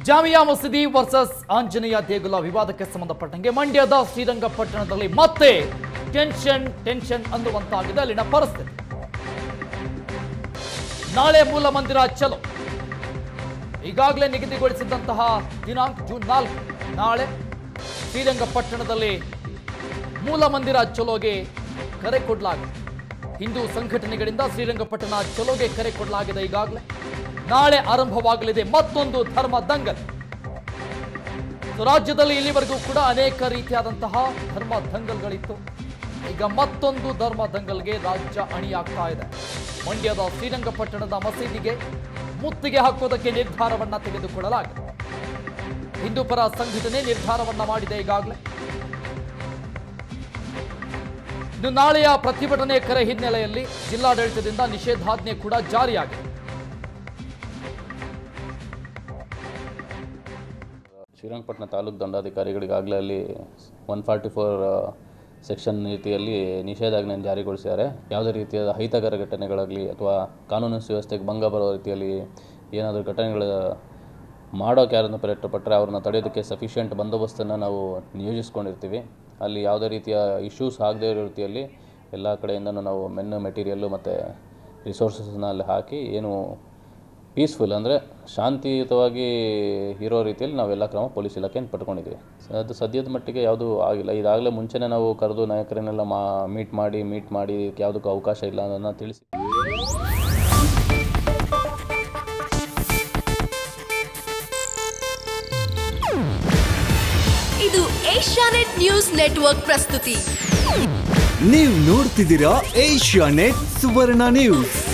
ಜಾಮಿಯಾ ಮಸೀದಿ ವರ್ಸಸ್ ಆಂಜನೇಯ ದೇಗುಲ ವಿವಾದಕ್ಕೆ ಸಂಬಂಧಪಟ್ಟಂಗೆ ಮಂಡ್ಯದ ಶ್ರೀರಂಗಪಟ್ಟಣದಲ್ಲಿ ಮತ್ತೆ ಟೆನ್ಷನ್ ಟೆನ್ಷನ್ ಅನ್ನುವಂತಾಗಿದೆ ಅಲ್ಲಿನ ಪರಿಸ್ಥಿತಿ ನಾಳೆ ಮೂಲ ಮಂದಿರ ಚಲೋ ಈಗಾಗಲೇ ನಿಗದಿಗೊಳಿಸಿದ್ದಂತಹ ದಿನಾಂಕ ಜೂನ್ ನಾಲ್ಕು ನಾಳೆ ಶ್ರೀರಂಗಪಟ್ಟಣದಲ್ಲಿ ಮೂಲ ಮಂದಿರ ಚಲೋಗೆ ಕರೆ ಕೊಡಲಾಗಿದೆ ಹಿಂದೂ ಸಂಘಟನೆಗಳಿಂದ ಶ್ರೀರಂಗಪಟ್ಟಣ ಚಲೋಗೆ ಕರೆ ಕೊಡಲಾಗಿದೆ ಈಗಾಗಲೇ ನಾಳೆ ಆರಂಭವಾಗಲಿದೆ ಮತ್ತೊಂದು ಧರ್ಮ ದಂಗಲ್ ಸೊ ರಾಜ್ಯದಲ್ಲಿ ಇಲ್ಲಿವರೆಗೂ ಕೂಡ ಅನೇಕ ರೀತಿಯಾದಂತಹ ಧರ್ಮ ದಂಗಲ್ಗಳಿತ್ತು ಈಗ ಮತ್ತೊಂದು ಧರ್ಮ ದಂಗಲ್ಗೆ ರಾಜ್ಯ ಅಣಿಯಾಗ್ತಾ ಇದೆ ಮಂಡ್ಯದ ಶ್ರೀರಂಗಪಟ್ಟಣದ ಮಸೀದಿಗೆ ಮುತ್ತಿಗೆ ಹಾಕೋದಕ್ಕೆ ನಿರ್ಧಾರವನ್ನ ತೆಗೆದುಕೊಳ್ಳಲಾಗಿದೆ ಹಿಂದೂ ಪರ ಸಂಘಟನೆ ನಿರ್ಧಾರವನ್ನ ಮಾಡಿದೆ ಈಗಾಗಲೇ ಇನ್ನು ನಾಳೆಯ ಪ್ರತಿಭಟನೆ ಕರೆ ಹಿನ್ನೆಲೆಯಲ್ಲಿ ಜಿಲ್ಲಾಡಳಿತದಿಂದ ನಿಷೇಧಾಜ್ಞೆ ಕೂಡ ಜಾರಿಯಾಗಿದೆ ಶ್ರೀರಂಗಪಟ್ಟಣ ತಾಲೂಕು ದಂಡಾಧಿಕಾರಿಗಳಿಗಾಗಲೇ ಅಲ್ಲಿ ಒನ್ ಫಾರ್ಟಿ ಫೋರ್ ಸೆಕ್ಷನ್ ರೀತಿಯಲ್ಲಿ ನಿಷೇಧಾಜ್ಞೆಯನ್ನು ಜಾರಿಗೊಳಿಸಿದ್ದಾರೆ ಯಾವುದೇ ರೀತಿಯಾದ ಅಹಿತಕರ ಘಟನೆಗಳಾಗಲಿ ಅಥವಾ ಕಾನೂನು ಸುವ್ಯವಸ್ಥೆಗೆ ಭಂಗ ಬರೋ ರೀತಿಯಲ್ಲಿ ಏನಾದರೂ ಘಟನೆಗಳ ಮಾಡೋಕೆ ಯಾರನ್ನು ಪ್ರಯತ್ನಪಟ್ಟರೆ ಅವ್ರನ್ನ ತಡೆಯೋದಕ್ಕೆ ಸಫಿಷಿಯೆಂಟ್ ಬಂದೋಬಸ್ತನ್ನು ನಾವು ನಿಯೋಜಿಸ್ಕೊಂಡಿರ್ತೀವಿ ಅಲ್ಲಿ ಯಾವುದೇ ರೀತಿಯ ಇಶ್ಯೂಸ್ ಆಗದೇ ಇರೋ ರೀತಿಯಲ್ಲಿ ಎಲ್ಲ ಕಡೆಯಿಂದನೂ ನಾವು ಮೆನ್ನು ಮೆಟೀರಿಯಲ್ಲು ಮತ್ತು ರಿಸೋರ್ಸಸ್ನ ಅಲ್ಲಿ ಹಾಕಿ ಏನು ಪೀಸ್ಫುಲ್ ಅಂದರೆ ಶಾಂತಿಯುತವಾಗಿ ಇರೋ ರೀತಿಯಲ್ಲಿ ನಾವೆಲ್ಲ ಕ್ರಮ ಪೊಲೀಸ್ ಇಲಾಖೆಯನ್ನು ಪಡ್ಕೊಂಡಿದ್ದೀವಿ ಅದು ಸದ್ಯದ ಮಟ್ಟಿಗೆ ಯಾವುದೂ ಆಗಿಲ್ಲ ಇದಾಗಲೇ ಮುಂಚೆನೇ ನಾವು ಕರೆದು ನಾಯಕರನ್ನೆಲ್ಲ ಮಾ ಮೀಟ್ ಮಾಡಿ ಮೀಟ್ ಮಾಡಿ ಇದಕ್ಕೆ ಯಾವುದಕ್ಕೂ ಅವಕಾಶ ಇಲ್ಲ ಅನ್ನೋದನ್ನ ತಿಳಿಸಿ ಇದು ಏಷ್ಯಾನೆಟ್ ನ್ಯೂಸ್ ನೆಟ್ವರ್ಕ್ ಪ್ರಸ್ತುತಿ ನೀವು ನೋಡ್ತಿದ್ದೀರಾ ಏಷ್ಯಾ ನೆಟ್ ಸುವರ್ಣ ನ್ಯೂಸ್